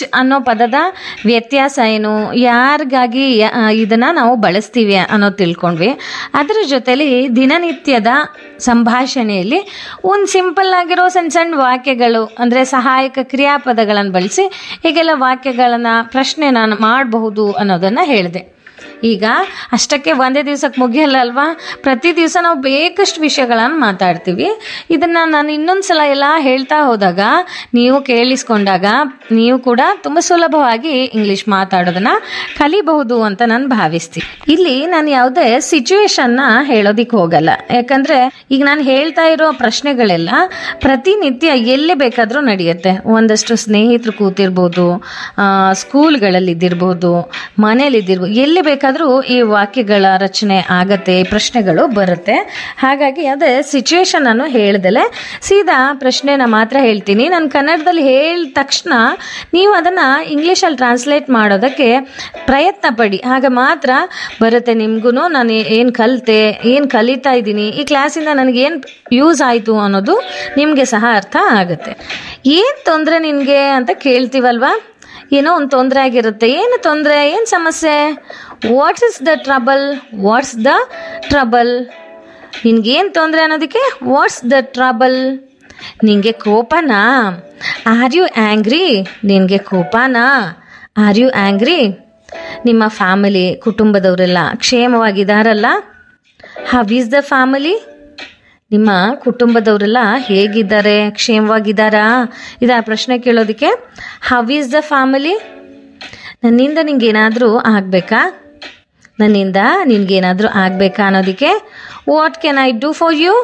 ಅನ್ನೋ ಪದದ ವ್ಯತ್ಯಾಸ ಏನು ಯಾರಿಗಾಗಿ ಯ- ಆ, ಇದನ್ನ ನಾವು ಬಳಸ್ತೀವಿ ಅನ್ನೋದು ತಿಳ್ಕೊಂಡ್ವಿ ಅದರ ಜೊತೆಲಿ ದಿನನಿತ್ಯದ ಸಂಭಾಷಣೆಯಲ್ಲಿ ಒಂದು ಸಿಂಪಲ್ ಆಗಿರೋ ಸಣ್ಣ ಸಣ್ಣ ವಾಕ್ಯಗಳು ಅಂದರೆ ಸಹಾಯಕ ಕ್ರಿಯಾಪದಗಳನ್ನು ಬಳಸಿ ಹೀಗೆಲ್ಲ ವಾಕ್ಯಗಳನ್ನು ಪ್ರಶ್ನೆನ ಮಾಡಬಹುದು ಅನ್ನೋದನ್ನು ಹೇಳಿದೆ ಈಗ ಅಷ್ಟಕ್ಕೆ ಒಂದೇ ದಿವ್ಸಕ್ಕೆ ಮುಗಿಯಲ್ಲ ಅಲ್ವಾ ಪ್ರತಿ ದಿವಸ ನಾವು ಬೇಕಷ್ಟು ವಿಷಯಗಳನ್ನು ಮಾತಾಡ್ತೀವಿ ಇದನ್ನು ನಾನು ಇನ್ನೊಂದು ಸಲ ಎಲ್ಲ ಹೇಳ್ತಾ ಹೋದಾಗ ನೀವು ಕೇಳಿಸ್ಕೊಂಡಾಗ ನೀವು ಕೂಡ ತುಂಬ ಸುಲಭವಾಗಿ ಇಂಗ್ಲೀಷ್ ಮಾತಾಡೋದನ್ನ ಕಲಿಬಹುದು ಅಂತ ನಾನು ಭಾವಿಸ್ತೀನಿ ಇಲ್ಲಿ ನಾನು ಯಾವುದೇ ಸಿಚುವೇಶನ್ನ ಹೇಳೋದಿಕ್ಕೆ ಹೋಗಲ್ಲ ಯಾಕಂದ್ರೆ ಈಗ ನಾನು ಹೇಳ್ತಾ ಇರೋ ಪ್ರಶ್ನೆಗಳೆಲ್ಲ ಪ್ರತಿನಿತ್ಯ ಎಲ್ಲಿ ಬೇಕಾದರೂ ನಡೆಯುತ್ತೆ ಒಂದಷ್ಟು ಸ್ನೇಹಿತರು ಕೂತಿರ್ಬೋದು ಆ, ಸ್ಕೂಲ್ಗಳಲ್ಲಿ ಇದ್ದಿರ್ಬೋದು ಮನೇಲಿ ಇದ್ದಿರ್ಬೋದು ಎಲ್ಲಿ ಬೇಕಾದರೂ ಈ ವಾಕ್ಯಗಳ ರಚನೆ ಆಗತ್ತೆ ಈ ಪ್ರಶ್ನೆಗಳು ಬರುತ್ತೆ ಹಾಗಾಗಿ ಅದೇ ಸಿಚುವೇಶನ್ ಅನ್ನು ಹೇಳ್ದಲೆ ಸೀದಾ ಪ್ರಶ್ನೆನ ಮಾತ್ರ ಹೇಳ್ತೀನಿ ನಾನು ಕನ್ನಡದಲ್ಲಿ ಹೇಳಿದ ತಕ್ಷಣ ನೀವು ಅದನ್ನು ಇಂಗ್ಲೀಷಲ್ಲಿ ಟ್ರಾನ್ಸ್ಲೇಟ್ ಮಾಡೋದಕ್ಕೆ ಪ್ರಯತ್ನ ಪಡಿ ಆಗ ಮಾತ್ರ ಬರುತ್ತೆ ನಿಮಗೂ ನಾನು ಏನು ಕಲಿತೆ ಏನು ಕಲಿತಾ ಇದ್ದೀನಿ ಈ ಕ್ಲಾಸಿಂದ ನನಗೆ ಏನು ಯೂಸ್ ಆಯಿತು ಅನ್ನೋದು ನಿಮಗೆ ಸಹ ಅರ್ಥ ಆಗುತ್ತೆ ಏನು ತೊಂದರೆ ನಿನಗೆ ಅಂತ ಕೇಳ್ತೀವಲ್ವಾ ಏನೋ ಒಂದು ತೊಂದರೆ ಆಗಿರುತ್ತೆ ಏನು ತೊಂದರೆ ಏನು ಸಮಸ್ಯೆ what's is the trouble what's the trouble ನಿನ್ಗೇನು ತೊಂದರೆ ಅನ್ನೋದಕ್ಕೆ ವಾಟ್ಸ್ ದ ಟ್ರಬಲ್ ನಿನಗೆ ಕೋಪನಾ ಆರ್ ಯು ಆ್ಯಂಗ್ರಿ ನಿನಗೆ ಕೋಪನಾ ಆರ್ ಯು ಆ್ಯಂಗ್ರಿ ನಿಮ್ಮ ಫ್ಯಾಮಿಲಿ ಕುಟುಂಬದವರೆಲ್ಲ ಕ್ಷೇಮವಾಗಿದ್ದಾರಲ್ಲ ಹವ್ ಈಸ್ ದ ಫ್ಯಾಮಿಲಿ ನಿಮ್ಮ ಕುಟುಂಬದವರೆಲ್ಲ ಹೇಗಿದ್ದಾರೆ ಕ್ಷೇಮವಾಗಿದ್ದಾರಾ ಇದಾ ಪ್ರಶ್ನೆ ಕೇಳೋದಕ್ಕೆ ಹವ್ ಈಸ್ ದ ಫ್ಯಾಮಿಲಿ ನನ್ನಿಂದ ನಿಂಗೇನಾದರೂ ಆಗಬೇಕಾ ನನ್ನಿಂದ ನಿನ್ಗೇನಾದರೂ ಆಗಬೇಕಾ ಅನ್ನೋದಕ್ಕೆ what can I do for you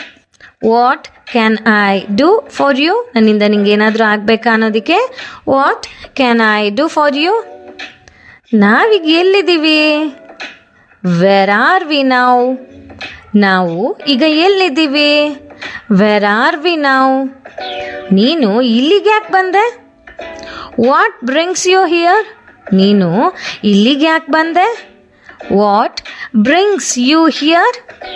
what can I do for you ನನ್ನಿಂದ ನಿಂಗೇನಾದರೂ ಆಗಬೇಕಾ ಅನ್ನೋದಕ್ಕೆ what can I do for you ನಾವೀಗ ಎಲ್ಲಿದ್ದೀವಿ ವೆರ್ ಆರ್ ವಿ ನಾವು ನಾವು ಈಗ ಎಲ್ಲಿದ್ದೀವಿ ವೆರ್ ಆರ್ ವಿ ನಾವು ನೀನು ಇಲ್ಲಿಗೆ ಯಾಕೆ ಬಂದೆ ವಾಟ್ ಬ್ರಿಂಗ್ಸ್ ಯು ಹಿಯರ್ ನೀನು ಇಲ್ಲಿಗೆ ಯಾಕೆ ಬಂದೆ ವಾಟ್ ಬ್ರಿಂಗ್ಸ್ ಯು ಹಿಯರ್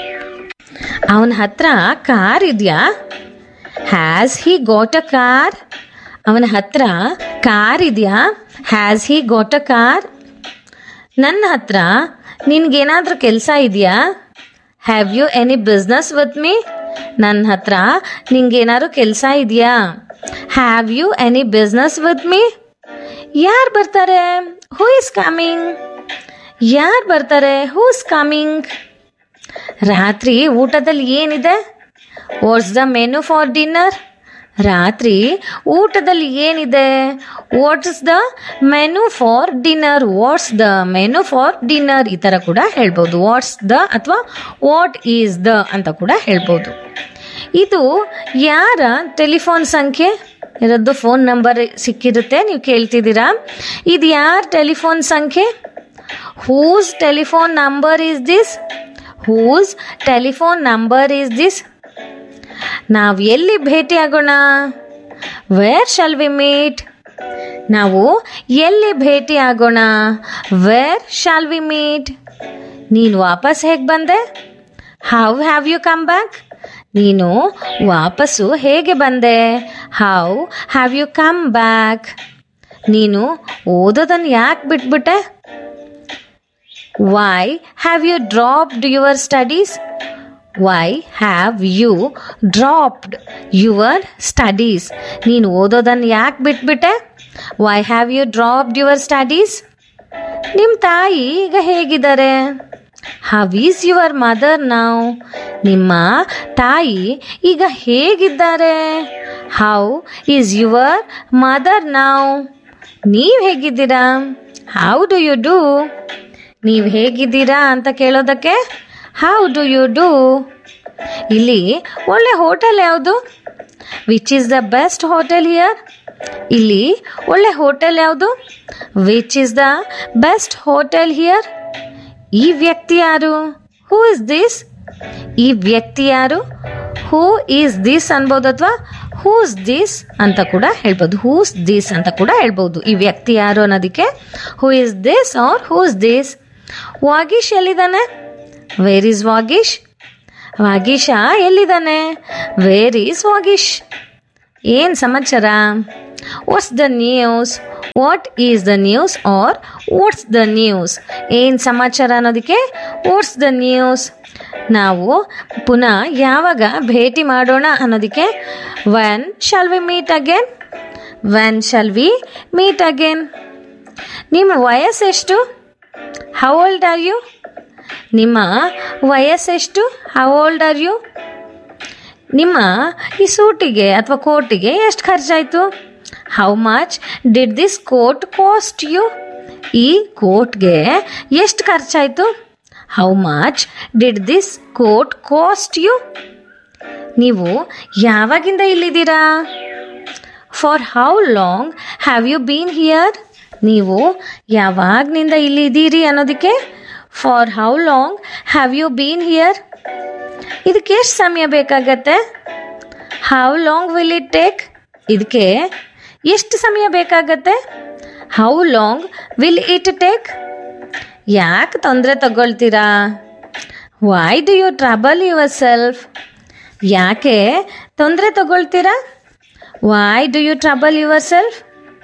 ಅವನ ಹತ್ರ ಕಾರ್ ಇದೆಯಾ has he goat a car ಅವನ ಹತ್ರ ಕಾರ್ ಇದೆಯಾ has he goat a car ನನ್ನ ಹತ್ರ ನಿನ್ಗೇನಾದ್ರೂ ಕೆಲಸ ಇದೆಯಾ have you any business with me ನನ್ನ ಹತ್ರ ನಿಂಗೇನಾದ್ರು ಕೆಲಸ ಇದೆಯಾ have you any business with me ಯಾರು ಬರ್ತಾರೆ ಹೂ ಇಸ್ ಕಮಿಂಗ್ ಯಾರು ಬರ್ತಾರೆ ಹೂ ಇಸ್ ಕಮಿಂಗ್ ರಾತ್ರಿ ಊಟದಲ್ಲಿ ಏನಿದೆ what's the menu for dinner ರಾತ್ರಿ ಊಟದಲ್ಲಿ ಏನಿದೆ what's the menu for dinner what's the menu for dinner ಈ ಥರ ಕೂಡ ಹೇಳ್ಬೋದು ವಾಟ್ಸ್ ದ ಅಥವಾ ವಾಟ್ ಈಸ್ ದ ಅಂತ ಕೂಡ ಹೇಳ್ಬೋದು ಇದು ಯಾರ ಟೆಲಿಫೋನ್ ಸಂಖ್ಯೆ ಇರೋದು ಫೋನ್ ನಂಬರ್ ಸಿಕ್ಕಿರುತ್ತೆ ನೀವು ಕೇಳ್ತಿದ್ದೀರಾ ಇದು ಯಾರ ಟೆಲಿಫೋನ್ ಸಂಖ್ಯೆ whose telephone number is this whose telephone number is this ನಾವು ಎಲ್ಲಿ ಭೇಟಿಯಾಗೋಣ ವೇರ್ ಶಾಲ್ ವಿ ಮೀಟ್ ನಾವು ಎಲ್ಲಿ ಭೇಟಿ ಆಗೋಣ ವೇರ್ ಶಾಲ್ ವಿ ಮೀಟ್ ನೀನು ವಾಪಸ್ ಹೇಗೆ ಬಂದೆ how have you come back ನೀನು ವಾಪಸ್ಸು ಹೇಗೆ ಬಂದೆ how have you come back ನೀನು ಓದೋದನ್ನು ಯಾಕೆ ಬಿಟ್ಬಿಟ್ಟೆ why have you dropped your studies why have you dropped your studies ನೀನು ಓದೋದನ್ನು ಯಾಕೆ ಬಿಟ್ಬಿಟ್ಟೆ why have you dropped your studies ನಿಮ್ಮ ತಾಯಿ ಈಗ ಹೇಗಿದ್ದಾರೆ ಹವ್ ಈಸ್ ಯುವರ್ ಮದರ್ ನಾವು ನಿಮ್ಮ ತಾಯಿ ಈಗ ಹೇಗಿದ್ದಾರೆ ಹೌ ಈಸ್ ಯುವರ್ ಮದರ್ ನಾವು ನೀವು ಹೇಗಿದ್ದೀರಾ ಹೌ ಡು ಯು ಡೂ ನೀವು ಹೇಗಿದ್ದೀರಾ ಅಂತ ಕೇಳೋದಕ್ಕೆ ಹೌ ಡು ಯು ಡೂ ಇಲ್ಲಿ ಒಳ್ಳೆ ಹೋಟೆಲ್ ಯಾವುದು which is the best hotel here ಇಲ್ಲಿ ಒಳ್ಳೆ ಹೋಟೆಲ್ ಯಾವುದು which is the best hotel here ಈ ವ್ಯಕ್ತಿ ಯಾರು ಹೂ ಇಸ್ ದಿಸ್ ಈ ವ್ಯಕ್ತಿ ಯಾರು ಹೂ ಈಸ್ ದಿಸ್ ಅನ್ಬೋದು ಅಥವಾ ಹೂಸ್ ದಿಸ್ ಅಂತ ಕೂಡ ಹೇಳ್ಬೋದು ಹೂಸ್ ದಿಸ್ ಅಂತ ಕೂಡ ಹೇಳ್ಬೋದು ಈ ವ್ಯಕ್ತಿ ಯಾರು ಅನ್ನೋದಕ್ಕೆ who is this or whose this Vagish ಎಲ್ಲಿದ್ದಾನೆ ವೇರ್ ಈಸ್ ವಾಗೀಶ್ ವಾಗೀಶ ಎಲ್ಲಿದ್ದಾನೆ ವೇರ್ ಈಸ್ ವಾಗೀಶ್ ಏನು ಸಮಾಚಾರ what's the news what is the news or what's the news ಏನು ಸಮಾಚಾರ ಅನ್ನೋದಕ್ಕೆ ವಾಟ್ಸ್ ದ ನ್ಯೂಸ್ ನಾವು ಪುನಃ ಯಾವಾಗ ಭೇಟಿ ಮಾಡೋಣ ಅನ್ನೋದಕ್ಕೆ when shall we meet again when shall we meet again ನಿಮ್ಮ ವಯಸ್ಸೆಷ್ಟು ಹೌ ಓಲ್ಡ್ ಆರ್ ಯು ನಿಮ್ಮ ವಯಸ್ಸೆಷ್ಟು ಹೌ ಓಲ್ಡ್ ಆರ್ ಯು ನಿಮ್ಮ ಈ ಸೂಟಿಗೆ ಅಥವಾ ಕೋಟಿಗೆ ಎಷ್ಟು ಖರ್ಚಾಯಿತು how much did this coat cost you ಈ ಕೋಟ್ಗೆ ಎಷ್ಟು ಖರ್ಚಾಯಿತು how much did this coat cost you ನೀವು ಯಾವಾಗಿಂದ ಇಲ್ಲಿದ್ದೀರಾ for how long have you been here ನೀವು ಯಾವಾಗನಿಂದ ಇಲ್ಲಿದ್ದೀರಿ ಅನ್ನೋದಕ್ಕೆ for how long have you been here ಇದಕ್ಕೆ ಎಷ್ಟು ಸಮಯ ಬೇಕಾಗತ್ತೆ how long will it take ಇದಕ್ಕೆ ಎಷ್ಟು ಸಮಯ ಬೇಕಾಗತ್ತೆ how long will it take ಯಾಕೆ ತೊಂದರೆ ತಗೊಳ್ತೀರಾ why do you trouble yourself ಯಾಕೆ ತೊಂದರೆ ತಗೊಳ್ತೀರಾ why do you trouble yourself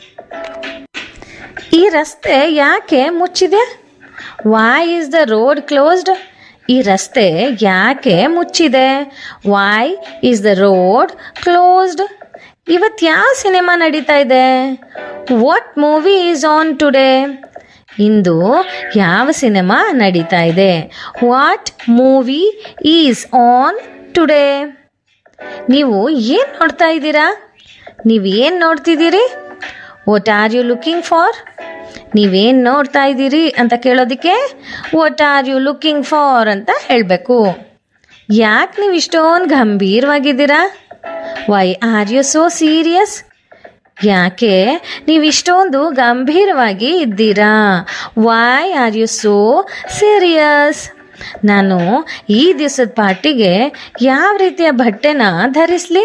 ಈ ರಸ್ತೆ ಯಾಕೆ ಮುಚ್ಚಿದೆ why is the road closed ಈ ರಸ್ತೆ ಯಾಕೆ ಮುಚ್ಚಿದೆ why is the road closed ಇವತ್ತು ಯಾವ ಸಿನಿಮಾ ನಡೀತಾ ಇದೆ what movie is on today ಇಂದು ಯಾವ ಸಿನಿಮಾ ನಡೀತಾ ಇದೆ what movie is on today ನೀವು ಏನು ನೋಡ್ತಾ ಇದ್ದೀರಾ ನೀವು ಏನು ನೋಡ್ತಿದ್ದೀರಿ what are you looking for ನೀವೇನು ನೋಡ್ತಾ ಇದ್ದೀರಿ ಅಂತ ಕೇಳೋದಕ್ಕೆ what are you looking for ಅಂತ ಹೇಳಬೇಕು ಯಾಕೆ ನೀವು ಇಷ್ಟೊಂದು ಗಂಭೀರವಾಗಿದ್ದೀರಾ why are you so serious ಯಾಕೆ ನೀವು ಇಷ್ಟೊಂದು ಗಂಭೀರವಾಗಿ ಇದ್ದೀರಾ why are you so serious ನಾನು ಈ ದಿವಸದ ಪಾರ್ಟಿಗೆ ಯಾವ ರೀತಿಯ ಬಟ್ಟೆನ ಧರಿಸಲಿ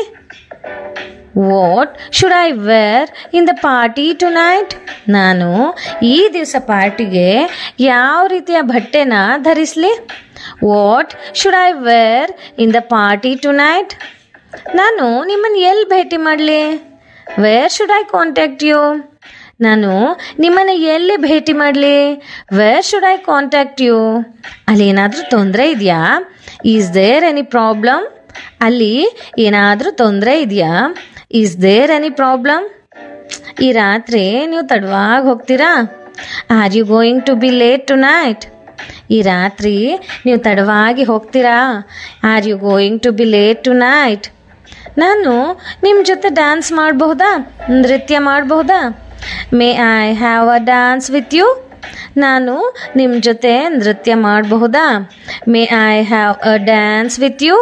what should I wear in the party tonight ನಾನು ಈ ದಿವಸ ಪಾರ್ಟಿಗೆ ಯಾವ ರೀತಿಯ ಬಟ್ಟೆನ ಧರಿಸಲಿ what should I wear in the party tonight ನಾನು ನಿಮ್ಮನ್ನು ಎಲ್ಲಿ ಭೇಟಿ ಮಾಡಲಿ where should I contact you ನಾನು ನಿಮ್ಮನ್ನು ಎಲ್ಲಿ ಭೇಟಿ ಮಾಡಲಿ where should I contact you ಅಲ್ಲಿ ಏನಾದರೂ ತೊಂದರೆ ಇದೆಯಾ ಈಸ್ ದೇರ್ ಎನಿ ಪ್ರಾಬ್ಲಮ್ ಅಲ್ಲಿ ಏನಾದರೂ ತೊಂದರೆ ಇದೆಯಾ ಈಸ್ ದೇರ್ ಎನಿ ಪ್ರಾಬ್ಲಮ್ ಈ ರಾತ್ರಿ ನೀವು ತಡವಾಗಿ ಹೋಗ್ತೀರಾ are you going to be late tonight ಈ ರಾತ್ರಿ ನೀವು ತಡವಾಗಿ ಹೋಗ್ತೀರಾ are you going to be late tonight ನಾನು ನಿಮ್ಮ ಜೊತೆ ಡ್ಯಾನ್ಸ್ ಮಾಡಬಹುದಾ ನೃತ್ಯ ಮಾಡಬಹುದಾ may I have a dance with you ನಾನು ನಿಮ್ಮ ಜೊತೆ ನೃತ್ಯ ಮಾಡಬಹುದಾ may I have a dance with you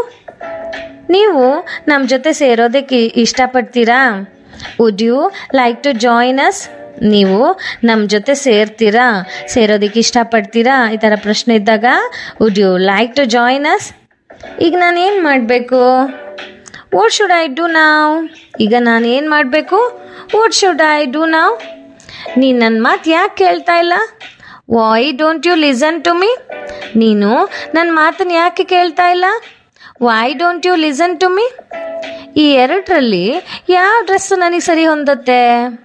ನೀವು ನಮ್ಮ ಜೊತೆ ಸೇರೋದಕ್ಕೆ ಇಷ್ಟಪಡ್ತೀರಾ would you like to join us ನೀವು ನಮ್ಮ ಜೊತೆ ಸೇರ್ತೀರಾ ಸೇರೋದಕ್ಕೆ ಇಷ್ಟಪಡ್ತೀರಾ ಈ ಥರ ಪ್ರಶ್ನೆ ಇದ್ದಾಗ would you like to join us ಈಗ ನಾನು ಏನು ಮಾಡಬೇಕು ವಾಟ್ ಶುಡ್ ಐ ಡೂ ನಾವ್ ಈಗ ನಾನು ಏನು ಮಾಡಬೇಕು ವಾಟ್ ಶುಡ್ ಐ ಡೂ ನಾವ್ ನೀನು ನನ್ನ ಮಾತು ಯಾಕೆ ಕೇಳ್ತಾ ಇಲ್ಲ why don't you listen to me ನೀನು ನನ್ನ ಮಾತನ್ನು ಯಾಕೆ ಕೇಳ್ತಾ ಇಲ್ಲ why don't you listen to me ಈ ಎರಡರಲ್ಲಿ ಯಾವ ಡ್ರೆಸ್ಸು ನನಗೆ ಸರಿ ಹೊಂದುತ್ತೆ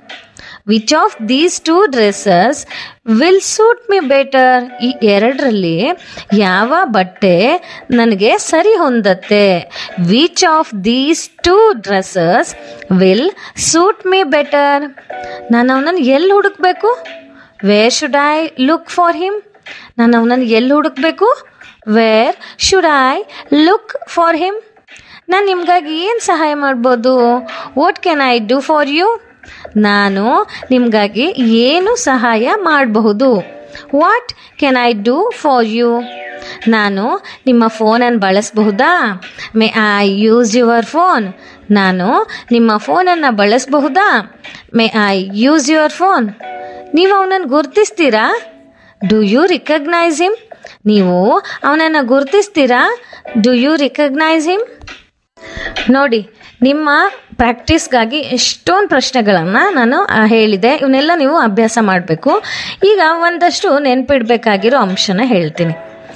which of these two dresses will suit me better ಈ ಎರಡರಲ್ಲಿ ಯಾವ ಬಟ್ಟೆ ನನಗೆ ಸರಿ ಹೊಂದತ್ತೆ which of these two dresses will suit me better ನಾನು ಅವನನ್ನು ಎಲ್ಲಿ ಹುಡುಕ್ಬೇಕು where should I look for him ನಾನು ಅವನನ್ನು ಎಲ್ಲಿ ಹುಡುಕ್ಬೇಕು where should I look for him ನಾನು ನಿಮಗಾಗಿ ಏನು ಸಹಾಯ ಮಾಡ್ಬೋದು what can I do for you ನಾನು ನಿಮಗಾಗಿ ಏನು ಸಹಾಯ ಮಾಡಬಹುದು what can I do for you ನಾನು ನಿಮ್ಮ ಫೋನನ್ನು ಬಳಸಬಹುದಾ may I use your phone ನಾನು ನಿಮ್ಮ ಫೋನನ್ನು ಬಳಸಬಹುದಾ may I use your phone ನೀವು ಅವನನ್ನು ಗುರ್ತಿಸ್ತೀರಾ ಡು ಯು ರಿಕಗ್ನೈಸ್ ಹಿಮ್ ನೀವು ಅವನನ್ನು ಗುರ್ತಿಸ್ತೀರಾ ಡು ಯು ರಿಕಗ್ನೈಸ್ ಹಿಮ್ ನೋಡಿ ನಿಮ್ಮ ಪ್ರಾಕ್ಟೀಸ್ಗಾಗಿ ಎಷ್ಟೊಂದು ಪ್ರಶ್ನೆಗಳನ್ನು ನಾನು ಆ, ಹೇಳಿದೆ ಇವನ್ನೆಲ್ಲ ನೀವು ಅಭ್ಯಾಸ ಮಾಡಬೇಕು ಈಗ ಒಂದಷ್ಟು ನೆನ್ಪಿಡ್ಬೇಕಾಗಿರೋ ಅಂಶನ ಹೇಳ್ತೀನಿ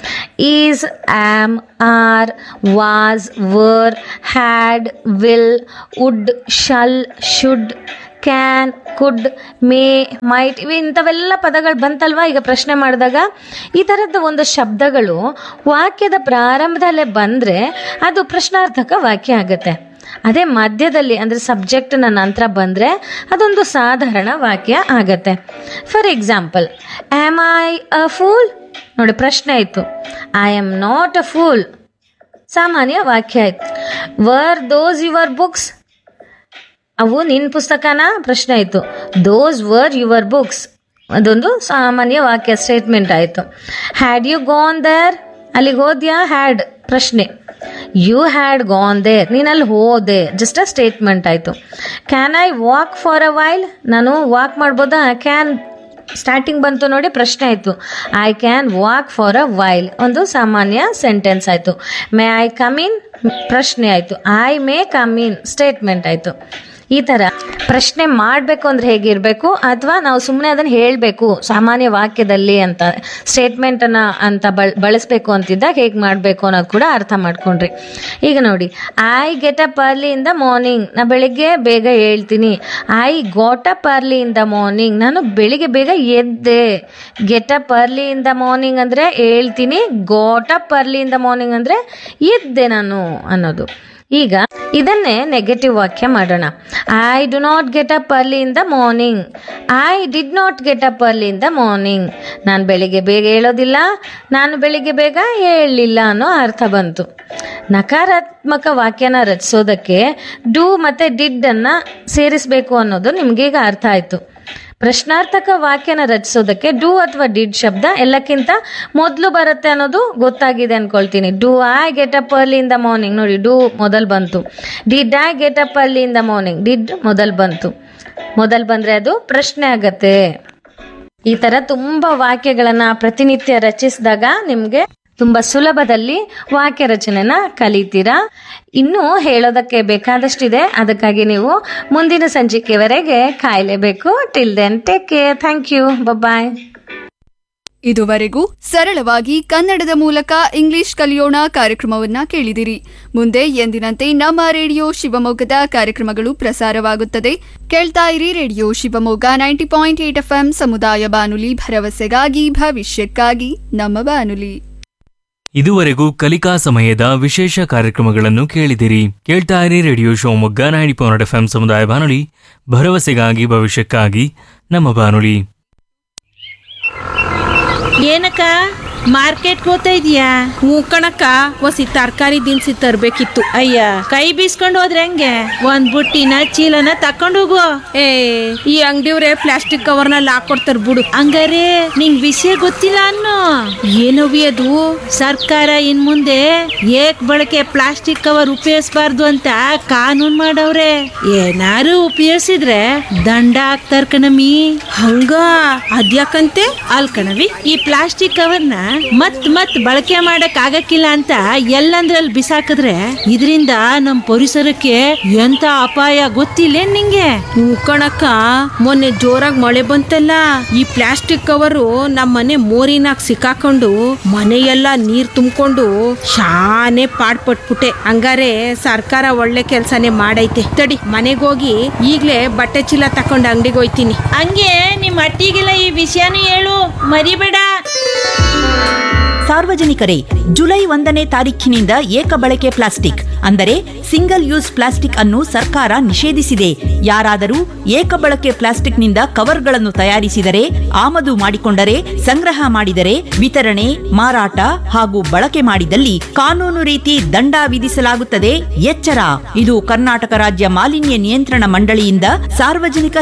is am are was were had will would shall should can could may might ಇವು ಇಂಥವೆಲ್ಲ ಪದಗಳು ಬಂತಲ್ವಾ ಈಗ ಪ್ರಶ್ನೆ ಮಾಡಿದಾಗ ಈ ಥರದ ಒಂದು ಶಬ್ದಗಳು ವಾಕ್ಯದ ಪ್ರಾರಂಭದಲ್ಲೇ ಬಂದರೆ ಅದು ಪ್ರಶ್ನಾರ್ಥಕ ವಾಕ್ಯ ಆಗುತ್ತೆ ಅದೇ ಮಧ್ಯದಲ್ಲಿ ಅಂದರೆ ಸಬ್ಜೆಕ್ಟ್ನ ನಂತರ ಬಂದರೆ ಅದೊಂದು ಸಾಧಾರಣ ವಾಕ್ಯ ಆಗತ್ತೆ for example am I a fool ನೋಡಿ ಪ್ರಶ್ನೆ ಆಯಿತು I am not a fool ಸಾಮಾನ್ಯ ವಾಕ್ಯ ಆಯ್ತು ವರ್ ದೋಸ್ ಯುವರ್ ಬುಕ್ಸ್ ಅವು ನಿನ್ನ ಪುಸ್ತಕನ ಪ್ರಶ್ನೆ ಆಯಿತು ದೋಸ್ ವರ್ ಯುವರ್ ಬುಕ್ಸ್ ಅದೊಂದು ಸಾಮಾನ್ಯ ವಾಕ್ಯ ಸ್ಟೇಟ್ಮೆಂಟ್ ಆಯಿತು ಹ್ಯಾಡ್ ಯು ಗೋನ್ ದೇರ್ ಅಲ್ಲಿಗೆ ಹೋದ್ಯಾ ಹ್ಯಾಡ್ ಪ್ರಶ್ನೆ ಯು ಹ್ಯಾಡ್ ಗೋನ್ ದೇರ್ ನೀನು ಅಲ್ಲಿ ಹೋದೆ ಜಸ್ಟ್ ಅ ಸ್ಟೇಟ್ಮೆಂಟ್ ಆಯಿತು can I walk for a while ನಾನು ವಾಕ್ ಮಾಡ್ಬೋದಾ ಕ್ಯಾನ್ ಸ್ಟಾರ್ಟಿಂಗ್ ಬಂತು ನೋಡಿ ಪ್ರಶ್ನೆ ಆಯಿತು I can walk for a while ಒಂದು ಸಾಮಾನ್ಯ ಸೆಂಟೆನ್ಸ್ ಆಯಿತು ಮೇ ಐ ಕಮ್ ಇನ್ ಪ್ರಶ್ನೆ ಆಯಿತು I may come in statement ಆಯಿತು ಈ ಥರ ಪ್ರಶ್ನೆ ಮಾಡಬೇಕು ಅಂದ್ರೆ ಹೇಗಿರಬೇಕು ಅಥವಾ ನಾವು ಸುಮ್ಮನೆ ಅದನ್ನು ಹೇಳಬೇಕು ಸಾಮಾನ್ಯ ವಾಕ್ಯದಲ್ಲಿ ಅಂತ ಸ್ಟೇಟ್ಮೆಂಟನ್ನು ಅಂತ ಬಳ ಬಳಸಬೇಕು ಅಂತಿದ್ದಾಗ ಹೇಗೆ ಮಾಡಬೇಕು ಅನ್ನೋದು ಕೂಡ ಅರ್ಥ ಮಾಡ್ಕೊಂಡ್ರಿ ಈಗ ನೋಡಿ I get up early in the morning ನಾ ಬೆಳಿಗ್ಗೆ ಬೇಗ ಹೇಳ್ತೀನಿ I got up early in the morning ನಾನು ಬೆಳಿಗ್ಗೆ ಬೇಗ ಎದ್ದೆ get up early in the morning ಅಂದರೆ ಹೇಳ್ತೀನಿ got up early in the morning ಅಂದರೆ ಎದ್ದೆ ನಾನು ಅನ್ನೋದು ಈಗ ಇದನ್ನೇ ನೆಗೆಟಿವ್ ವಾಕ್ಯ ಮಾಡೋಣ I do not get up early in the morning I did not get up early in the morning ನಾನು ಬೆಳಿಗ್ಗೆ ಬೇಗ ಹೇಳೋದಿಲ್ಲ ನಾನು ಬೆಳಿಗ್ಗೆ ಬೇಗ ಹೇಳಲಿಲ್ಲ ಅನ್ನೋ ಅರ್ಥ ಬಂತು ನಕಾರಾತ್ಮಕ ವಾಕ್ಯನ ರಚಿಸೋದಕ್ಕೆ ಡೂ ಮತ್ತು ಡಿಡ್ ಅನ್ನ ಸೇರಿಸಬೇಕು ಅನ್ನೋದು ನಿಮಗೀಗ ಅರ್ಥ ಆಯಿತು ಪ್ರಶ್ನಾರ್ಥಕ ವಾಕ್ಯನ ರಚಿಸೋದಕ್ಕೆ ಡೂ ಅಥವಾ ಡಿಡ್ ಶಬ್ದ ಎಲ್ಲಕ್ಕಿಂತ ಮೊದಲು ಬರುತ್ತೆ ಅನ್ನೋದು ಗೊತ್ತಾಗಿದೆ ಅನ್ಕೊಳ್ತೀನಿ do I get up early in the morning ನೋಡಿ ಡೂ ಮೊದಲು ಬಂತು did I get up early in the morning did ಮೊದಲು ಬಂತು ಮೊದಲು ಬಂದರೆ ಅದು ಪ್ರಶ್ನೆ ಆಗತ್ತೆ ಈ ಥರ ತುಂಬ ವಾಕ್ಯಗಳನ್ನು ಪ್ರತಿನಿತ್ಯ ರಚಿಸಿದಾಗ ನಿಮಗೆ ತುಂಬ ಸುಲಭದಲ್ಲಿ ವಾಕ್ಯ ರಚನೆನ ಕಲಿತೀರಾ ಇನ್ನೂ ಹೇಳೋದಕ್ಕೆ ಬೇಕಾದಷ್ಟಿದೆ ಅದಕ್ಕಾಗಿ ನೀವು ಮುಂದಿನ ಸಂಚಿಕೆವರೆಗೆ ಕಾಯಲೇಬೇಕು till then take care thank you bye ಇದುವರೆಗೂ ಸರಳವಾಗಿ ಕನ್ನಡದ ಮೂಲಕ ಇಂಗ್ಲಿಷ್ ಕಲಿಯೋಣ ಕಾರ್ಯಕ್ರಮವನ್ನ ಕೇಳಿದಿರಿ ಮುಂದೆ ಎಂದಿನಂತೆ ನಮ್ಮ ರೇಡಿಯೋ ಶಿವಮೊಗ್ಗದ ಕಾರ್ಯಕ್ರಮಗಳು ಪ್ರಸಾರವಾಗುತ್ತದೆ ಕೇಳ್ತಾ ಇರಿ radio Shivamogga ninety point eight FM ಸಮುದಾಯ ಬಾನುಲಿ ಭರವಸೆಗಾಗಿ ಭವಿಷ್ಯಕ್ಕಾಗಿ ನಮ್ಮ ಬಾನುಲಿ ಇದುವರೆಗೂ ಕಲಿಕಾ ಸಮಯದ ವಿಶೇಷ ಕಾರ್ಯಕ್ರಮಗಳನ್ನು ಕೇಳಿದಿರಿ ಕೇಳ್ತಾ ಇರಿ radio Shivamogga ninety point F ಸಮುದಾಯ ಬಾನುಲಿ ಭರವಸೆಗಾಗಿ ಭವಿಷ್ಯಕ್ಕಾಗಿ ನಮ್ಮ ಬಾನುಲಿ ಏನಕ್ಕ ಮಾರ್ಕೆಟ್ಗೆ ಹೋಗ್ತಾ ಇದೀಯಾ ಹ್ಞೂ ಕಣಕ್ಕ ಒಸಿ ತರಕಾರಿ ದಿನಸಿ ತರ್ಬೇಕಿತ್ತು ಅಯ್ಯ ಕೈ ಬೀಸ್ಕೊಂಡು ಹೋದ್ರೆ ಹೆಂಗೆ ಒಂದ್ ಬುಟ್ಟಿನ ಚೀಲನ ತಕೊಂಡು ಹೋಗು ಏ ಈ ಅಂಗಡಿಯವ್ರೆ ಪ್ಲಾಸ್ಟಿಕ್ ಕವರ್ನಲ್ಲಿ ಹಾಕೊಡ್ತಾರ ಬಿಡು ಹಂಗಾರೆ ನಿಂಗ್ ವಿಷಯ ಗೊತ್ತಿಲ್ಲ ಅನ್ನೋ ಏನವಿ ಅದು ಸರ್ಕಾರ ಇನ್ ಮುಂದೆ ಏಕ್ ಬಳಕೆ ಪ್ಲಾಸ್ಟಿಕ್ ಕವರ್ ಉಪಯೋಗಿಸಬಾರ್ದು ಅಂತ ಕಾನೂನ್ ಮಾಡವ್ರೆ ಏನಾರು ಉಪಯೋಗಿಸಿದ್ರೆ ದಂಡ ಹಾಕ್ತಾರ ಕಣಮಿ ಹಂಗ ಅದ್ಯಾಕಂತೆ ಅಲ್ ಕಣವಿ ಈ ಪ್ಲಾಸ್ಟಿಕ್ ಕವರ್ನ ಮತ್ ಮತ್ ಬಳಕೆ ಮಾಡಕ್ ಆಗಕ್ಕಿಲ್ಲ ಅಂತ ಎಲ್ಲಂದ್ರಲ್ಲಿ ಬಿಸಾಕಿದ್ರೆ ಇದರಿಂದ ನಮ್ ಪರಿಸರಕ್ಕೆ ಎಂತ ಅಪಾಯ ಗೊತ್ತಿಲ್ಲ ನಿಂಗೆ ಹ್ಞೂ ಕಣಕ್ಕ ಮೊನ್ನೆ ಜೋರಾಗಿ ಮಳೆ ಬಂತಲ್ಲ ಈ ಪ್ಲಾಸ್ಟಿಕ್ ಕವರು ನಮ್ಮ ಮನೆ ಮೋರಿನಾಗ ಸಿಕ್ಕಾಕೊಂಡು ಮನೆಯೆಲ್ಲ ನೀರ್ ತುಂಬಿಕೊಂಡು ಶಾನೆ ಪಾಡ್ಪಟ್ಬಿಟ್ಟೆ ಹಂಗಾರೆ ಸರ್ಕಾರ ಒಳ್ಳೆ ಕೆಲ್ಸನೇ ಮಾಡೈತೆ ತಡಿ ಮನೆಗೋಗಿ ಈಗ್ಲೇ ಬಟ್ಟೆ ಚೀಲ ತಕೊಂಡು ಅಂಗಡಿಗೆ ಹೋಯ್ತೀನಿ ಹಂಗೆ ನಿಮ್ ಅಟ್ಟಿಗೆಲ್ಲ ಈ ವಿಷಯನೂ ಹೇಳು ಮರಿಬೇಡ ಸಾರ್ವಜನಿಕರೇ ಜುಲೈ ಒಂದನೇ ತಾರೀಖಿನಿಂದ ಏಕ ಬಳಕೆ ಪ್ಲಾಸ್ಟಿಕ್ ಅಂದರೆ ಸಿಂಗಲ್ ಯೂಸ್ ಪ್ಲಾಸ್ಟಿಕ್ ಅನ್ನು ಸರ್ಕಾರ ನಿಷೇಧಿಸಿದೆ ಯಾರಾದರೂ ಏಕ ಬಳಕೆ ಪ್ಲಾಸ್ಟಿಕ್ನಿಂದ ಕವರ್ಗಳನ್ನು ತಯಾರಿಸಿದರೆ ಆಮದು ಮಾಡಿಕೊಂಡರೆ ಸಂಗ್ರಹ ಮಾಡಿದರೆ ವಿತರಣೆ ಮಾರಾಟ ಹಾಗೂ ಬಳಕೆ ಮಾಡಿದಲ್ಲಿ ಕಾನೂನು ರೀತಿ ದಂಡ ವಿಧಿಸಲಾಗುತ್ತದೆ ಎಚ್ಚರ ಇದು ಕರ್ನಾಟಕ ರಾಜ್ಯ ಮಾಲಿನ್ಯ ನಿಯಂತ್ರಣ ಮಂಡಳಿಯಿಂದ ಸಾರ್ವಜನಿಕ